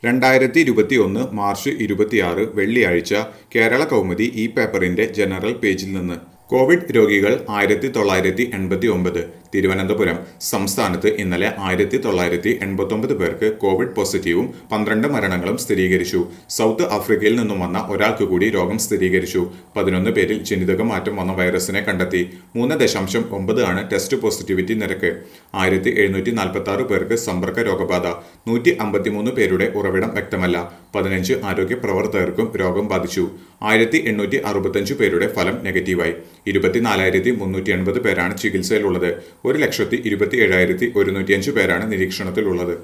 രണ്ടായിരത്തി ഇരുപത്തിയൊന്ന് മാർച്ച് ഇരുപത്തിയാറ് വെള്ളിയാഴ്ച കേരള കൗമുദി ഈ പേപ്പറിന്റെ ജനറൽ പേജിൽ നിന്ന് കോവിഡ് രോഗികൾ ആയിരത്തി തൊള്ളായിരത്തി എൺപത്തി ഒമ്പത് തിരുവനന്തപുരം സംസ്ഥാനത്ത് ഇന്നലെ ആയിരത്തി തൊള്ളായിരത്തി എൺപത്തി ഒമ്പത് പേർക്ക് കോവിഡ് പോസിറ്റീവും പന്ത്രണ്ട് മരണങ്ങളും സ്ഥിരീകരിച്ചു സൗത്ത് ആഫ്രിക്കയിൽ നിന്നും വന്ന ഒരാൾക്ക് കൂടി രോഗം സ്ഥിരീകരിച്ചു പതിനൊന്ന് പേരിൽ ജനിതക മാറ്റം വന്ന വൈറസിനെ കണ്ടെത്തി മൂന്ന് ദശാംശം ഒമ്പത് ആണ് ടെസ്റ്റ് പോസിറ്റിവിറ്റി നിരക്ക് ആയിരത്തി എഴുന്നൂറ്റി നാൽപ്പത്തി ആറ് പേർക്ക് സമ്പർക്ക രോഗബാധ നൂറ്റി അമ്പത്തിമൂന്ന് പേരുടെ ഉറവിടം വ്യക്തമല്ല പതിനഞ്ച് ആരോഗ്യ പ്രവർത്തകർക്കും രോഗം ബാധിച്ചു ആയിരത്തി എണ്ണൂറ്റി അറുപത്തഞ്ച് പേരുടെ ഫലം നെഗറ്റീവായി ഇരുപത്തിനാലായിരത്തി മുന്നൂറ്റി എൺപത് പേരാണ് ചികിത്സയിലുള്ളത് ഒരു ലക്ഷത്തി ഇരുപത്തി ഏഴായിരത്തി ഒരുന്നൂറ്റിയഞ്ച് പേരാണ് നിരീക്ഷണത്തിലുള്ളത്